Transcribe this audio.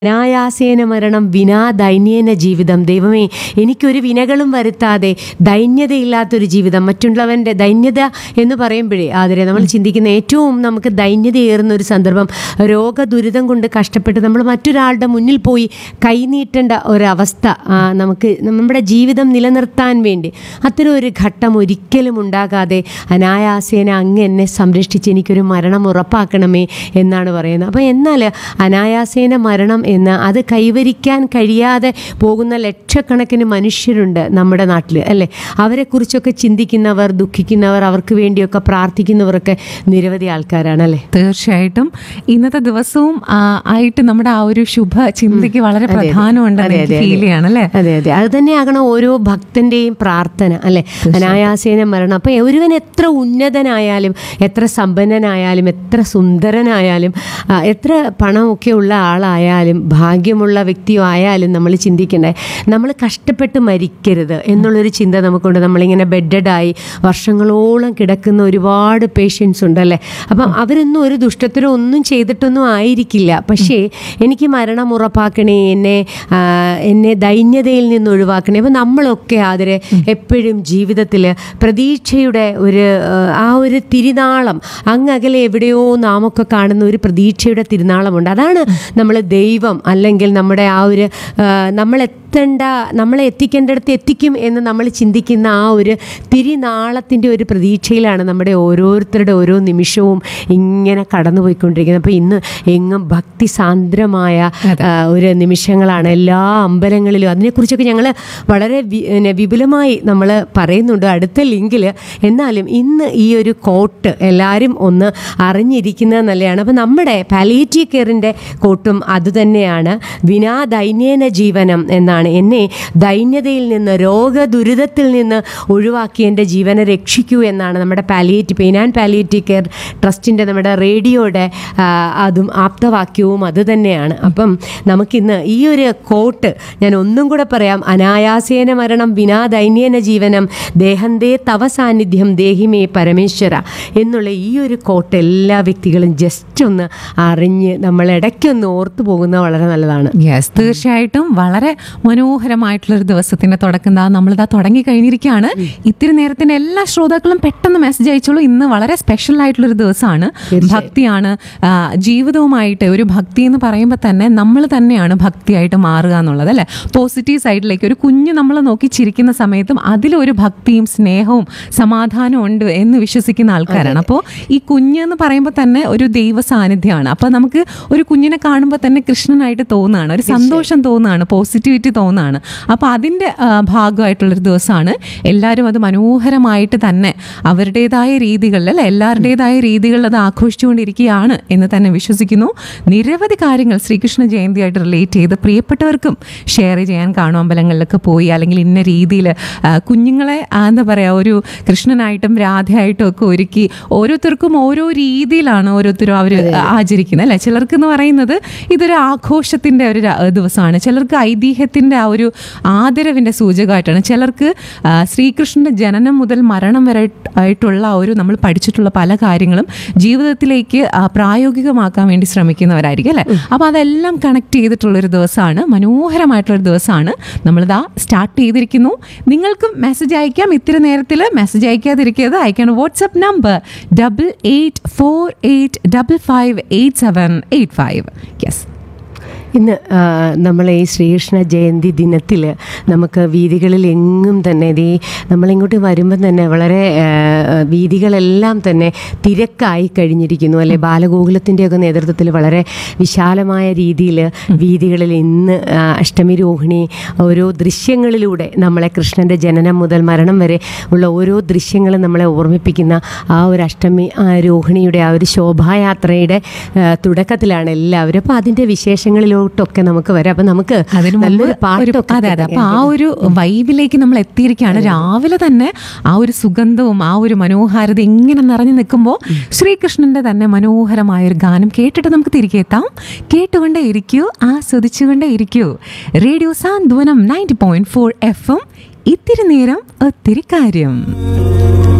അനായാസേന മരണം വിനാ ദൈന്യേന ജീവിതം ദൈവമേ എനിക്കൊരു വിനകളും വരുത്താതെ ദൈന്യതയില്ലാത്തൊരു ജീവിതം മറ്റുള്ളവൻ്റെ ദൈന്യത എന്ന് പറയുമ്പോഴേ ആദരെ നമ്മൾ ചിന്തിക്കുന്ന ഏറ്റവും നമുക്ക് ദൈന്യതയേറുന്ന ഒരു സന്ദർഭം രോഗദുരിതം കൊണ്ട് കഷ്ടപ്പെട്ട് നമ്മൾ മറ്റൊരാളുടെ മുന്നിൽ പോയി കൈനീട്ടേണ്ട ഒരവസ്ഥ ആ, നമുക്ക് നമ്മുടെ ജീവിതം നിലനിർത്താൻ വേണ്ടി അത്തരം ഒരു ഘട്ടം ഒരിക്കലും ഉണ്ടാകാതെ അനായാസേന അങ്ങ് എന്നെ സംരക്ഷിച്ച് എനിക്കൊരു മരണം ഉറപ്പാക്കണമേ എന്നാണ് പറയുന്നത് അപ്പോൾ എന്നാൽ അനായാസേന മരണം എന്ന് അത് കൈവരിക്കാൻ കഴിയാതെ പോകുന്ന ലക്ഷക്കണക്കിന് മനുഷ്യരുണ്ട് നമ്മുടെ നാട്ടിൽ അല്ലേ അവരെക്കുറിച്ചൊക്കെ ചിന്തിക്കുന്നവർ ദുഃഖിക്കുന്നവർ അവർക്ക് വേണ്ടിയൊക്കെ പ്രാർത്ഥിക്കുന്നവരൊക്കെ നിരവധി ആൾക്കാരാണ് അല്ലേ തീർച്ചയായിട്ടും ഇന്നത്തെ ദിവസവും ആ, ആയിട്ട് നമ്മുടെ ആ ഒരു ശുഭ ചിന്തയ്ക്ക് വളരെ പ്രധാനമുണ്ടെന്ന് അതെ, എനിക്ക് അതെ, ഫീൽ അതെ. ചെയ്യാണ് അല്ലേ അതെ അതെ അത് തന്നെയാകണം ഓരോ ഭക്തന്റെയും പ്രാർത്ഥന അല്ലെ അനായാസേന മരണം അപ്പൊ ഒരുവൻ എത്ര ഉന്നതനായാലും എത്ര സമ്പന്നനായാലും എത്ര സുന്ദരനായാലും ആ, എത്ര പണമൊക്കെ ഉള്ള ആളായാലും ഭാഗ്യമുള്ള വ്യക്തിയോ ആയാലും നമ്മൾ ചിന്തിക്കണ്ടേ നമ്മൾ കഷ്ടപ്പെട്ട് മരിക്കരുത് എന്നുള്ളൊരു ചിന്ത നമുക്കുണ്ട് നമ്മളിങ്ങനെ ബെഡഡായി വർഷങ്ങളോളം കിടക്കുന്ന ഒരുപാട് പേഷ്യൻസ് ഉണ്ടല്ലേ അപ്പം അവരൊന്നും ഒരു ദുഷ്ടത്തിലോ ഒന്നും ചെയ്തിട്ടൊന്നും ആയിരിക്കില്ല പക്ഷേ എനിക്ക് മരണം ഉറപ്പാക്കണേ എന്നെ ആ, എന്നെ ദൈന്യതയിൽ നിന്ന് ഒഴിവാക്കണേ അപ്പം നമ്മളൊക്കെ അതിരെ എപ്പോഴും ജീവിതത്തിൽ പ്രതീക്ഷയുടെ ഒരു ആ, ആ ഒരു തിരുനാളം അങ്ങകലെ എവിടെയോ നാമൊക്കെ കാണുന്ന ഒരു പ്രതീക്ഷയുടെ തിരുനാളമുണ്ട് അതാണ് നമ്മൾ ദൈവം അല്ലെങ്കിൽ നമ്മുടെ ആ ഒരു ആ, നമ്മളെത്തേണ്ട നമ്മളെ എത്തിക്കേണ്ടടുത്ത് എത്തിക്കും എന്ന് നമ്മൾ ചിന്തിക്കുന്ന ആ ഒരു തിരുനാളത്തിൻ്റെ ഒരു പ്രതീക്ഷയിലാണ് നമ്മുടെ ഓരോരുത്തരുടെ ഓരോ നിമിഷവും ഇങ്ങനെ കടന്നുപോയിക്കൊണ്ടിരിക്കുന്നത് അപ്പോൾ ഇന്ന് എങ്ങും ഭക്തി സാന്ദ്രമായ ആ, ഒരു നിമിഷങ്ങളാണ് എല്ലാ അമ്പലങ്ങളിലും അതിനെക്കുറിച്ചൊക്കെ ഞങ്ങൾ വളരെ വി- പിന്നെ വിപുലമായി നമ്മൾ പറയുന്നുണ്ട് അടുത്ത ലിങ്കിൽ എന്നാലും ഇന്ന് ഈ ഒരു കോട്ട് എല്ലാവരും ഒന്ന് അറിഞ്ഞിരിക്കുന്നത് നല്ലതാണ് അപ്പോൾ നമ്മുടെ പാലിയേറ്റീവ് കെയറിൻ്റെ കോട്ടും അതുതന്നെയാണ് വിനാ ദൈന്യേന ജീവനം എന്നാണ് എന്നെ ദൈന്യതയിൽ നിന്ന് രോഗദുരിതത്തിൽ നിന്ന് ഒഴിവാക്കി എൻ്റെ ജീവനെ രക്ഷിക്കൂ എന്നാണ് നമ്മുടെ palliative pain and palliative care ട്രസ്റ്റിൻ്റെ നമ്മുടെ റേഡിയോയുടെ ആ, അതും ആപ്തവാക്യവും അത് തന്നെയാണ് അപ്പം നമുക്കിന്ന് ഈ ഒരു കോട്ട് ഞാൻ ഒന്നും കൂടെ പറയാം അനായാസേന മരണം വിനാ ദൈന്യേന ജീവനം ദേഹന്തേ തവ സാന്നിധ്യം ദേഹിമേ പരമേശ്വര എന്നുള്ള ഈ ഒരു കോട്ട് എല്ലാ വ്യക്തികളും ജസ്റ്റ് ഒന്ന് അറിഞ്ഞ് നമ്മൾ ഇടയ്ക്കൊന്ന് ഓർത്തു പോകുന്നത് വളരെ നല്ലതാണ് യെസ് തീർച്ചയായിട്ടും വളരെ മനോഹരമായിട്ടുള്ളൊരു ദിവസത്തിന്റെ തുടക്കം ദാ നമ്മളിതാ തുടങ്ങി കഴിഞ്ഞിരിക്കുകയാണ് ഇത്തിരി നേരത്തിന്റെ എല്ലാ ശ്രോതാക്കളും പെട്ടെന്ന് മെസ്സേജ് അയച്ചോളൂ ഇന്ന് വളരെ സ്പെഷ്യൽ ആയിട്ടുള്ളൊരു ദിവസമാണ് ഭക്തിയാണ് ആ, ജീവിതവുമായിട്ട് ഒരു ഭക്തി എന്ന് പറയുമ്പോൾ തന്നെ നമ്മൾ തന്നെയാണ് ഭക്തിയായിട്ട് മാറുക എന്നുള്ളത് അല്ലേ പോസിറ്റീവ് സൈഡിലേക്ക് ഒരു കുഞ്ഞ് നമ്മൾ നോക്കി ചിരിക്കുന്ന സമയത്തും അതിലൊരു ഭക്തിയും സ്നേഹവും സമാധാനവും ഉണ്ട് എന്ന് വിശ്വസിക്കുന്ന ആൾക്കാരാണ് അപ്പോൾ ഈ കുഞ്ഞ് എന്ന് പറയുമ്പോൾ തന്നെ ഒരു ദൈവ സാന്നിധ്യമാണ് അപ്പോൾ നമുക്ക് ഒരു കുഞ്ഞിനെ കാണുമ്പോൾ തന്നെ കൃഷ്ണനായിട്ട് തോന്നുകയാണ് ഒരു സന്തോഷം തോന്നുകയാണ് പോസിറ്റിവിറ്റി തോന്നുകയാണ് അപ്പോൾ അതിൻ്റെ ആ, ഭാഗമായിട്ടുള്ളൊരു ദിവസമാണ് എല്ലാവരും അത് മനോഹരമായിട്ട് തന്നെ അവരുടേതായ രീതികളിൽ അല്ലെ എല്ലാവരുടേതായ രീതികളിൽ അത് ആഘോഷിച്ചുകൊണ്ടിരിക്കുകയാണ് എന്ന് തന്നെ വിശ്വസിക്കുന്നു നിരവധി കാര്യങ്ങൾ ശ്രീകൃഷ്ണ ജയന്തിയായിട്ട് റിലേറ്റ് ചെയ്ത് പ്രിയപ്പെട്ടവർക്കും ഷെയർ ചെയ്യാൻ കാണും അമ്പലങ്ങളിലൊക്കെ പോയി അല്ലെങ്കിൽ ഇന്ന രീതിയിൽ കുഞ്ഞുങ്ങളെ ആ, എന്താ പറയുക ഒരു കൃഷ്ണനായിട്ടും രാധയായിട്ടും ഒക്കെ ഒരുക്കി ഓരോരുത്തർക്കും ഓരോ രീതിയിലാണ് ഓരോരുത്തരും അവർ ആചരിക്കുന്നത് അല്ലേ ചിലർക്ക് എന്ന് പറയുന്നത് ഇതൊരു ആഘോഷത്തിൻ്റെ ഒരു ര- ദിവസമാണ് ചിലർക്ക് ഐതിഹ്യത്തിൻ്റെ ആ ഒരു ആദരവിൻ്റെ സൂചകമായിട്ടാണ് ചിലർക്ക് ആ, ശ്രീകൃഷ്ണൻ്റെ ജനനം മുതൽ മരണം വരെ ആയിട്ടുള്ള ആ ഒരു നമ്മൾ പഠിച്ചിട്ടുള്ള പല കാര്യങ്ങളും ജീവിതത്തിലേക്ക് ആ, പ്രായോഗികമാക്കാൻ വേണ്ടി ശ്രമിക്കുന്നവരായിരിക്കും അല്ലേ അപ്പോൾ അതെല്ലാം കണക്ട് ചെയ്തിട്ടുള്ളൊരു ദിവസമാണ് മനോഹരമായിട്ടുള്ളൊരു ദിവസമാണ് നമ്മളിതാ സ്റ്റാർട്ട് ചെയ്തിരിക്കുന്നു നിങ്ങൾക്കും മെസ്സേജ് അയക്കാം ഇത്തിരി നേരത്തിൽ മെസ്സേജ് അയക്കാതിരിക്കരുത് അയക്കണം WhatsApp number double eight four eight double five eight seven eight five yes ഇന്ന് ആ, നമ്മൾ ഈ ശ്രീകൃഷ്ണ ജയന്തി ദിനത്തിൽ നമുക്ക് വീതികളിൽ എങ്ങും തന്നെ ദേ നമ്മളിങ്ങോട്ട് വരുമ്പം തന്നെ വളരെ ആ, വീതികളെല്ലാം തന്നെ തിരക്കായി കഴിഞ്ഞിരിക്കുന്നു അല്ലെ ബാലഗോകുലത്തിൻ്റെയൊക്കെ നേതൃത്വത്തിൽ വളരെ വിശാലമായ രീതിയിൽ വീതികളിൽ ഇന്ന് ആ, അഷ്ടമി രോഹിണി ഓരോ ദൃശ്യങ്ങളിലൂടെ നമ്മളെ കൃഷ്ണൻ്റെ ജനനം മുതൽ മരണം വരെ ഉള്ള ഓരോ ദൃശ്യങ്ങളും നമ്മളെ ഓർമ്മിപ്പിക്കുന്ന ആ ഒരു അഷ്ടമി ആ, രോഹിണിയുടെ ആ ഒരു ശോഭായാത്രയുടെ ആ, തുടക്കത്തിലാണ് എല്ലാവരും അപ്പോൾ അതിൻ്റെ വിശേഷങ്ങളിലോട്ടൊക്കെ നമുക്ക് വരാം അപ്പം നമുക്ക് അതിന് മുമ്പ് നല്ലൊരു ഒരു പാട്ടൊക്കെ അതെ അതെ അപ്പൊ ആ ഒരു വൈബിലേക്ക് നമ്മൾ എത്തിയിരിക്കുകയാണ് രാവിലെ തന്നെ ആ ഒരു സുഗന്ധവും ആ ഒരു മനോഹാരിത ഇങ്ങനെ നിറഞ്ഞു നിൽക്കുമ്പോൾ ശ്രീകൃഷ്ണന്റെ തന്നെ മനോഹരമായ ഒരു ഗാനം കേട്ടിട്ട് നമുക്ക് തിരികെ എത്താം കേട്ടുകൊണ്ടേ ഇരിക്കൂ ആസ്വദിച്ചുകൊണ്ടേ ഇരിക്കൂ radio Santhwanam ninety point four F M ഇത്തിരി നേരം ഒത്തിരി കാര്യം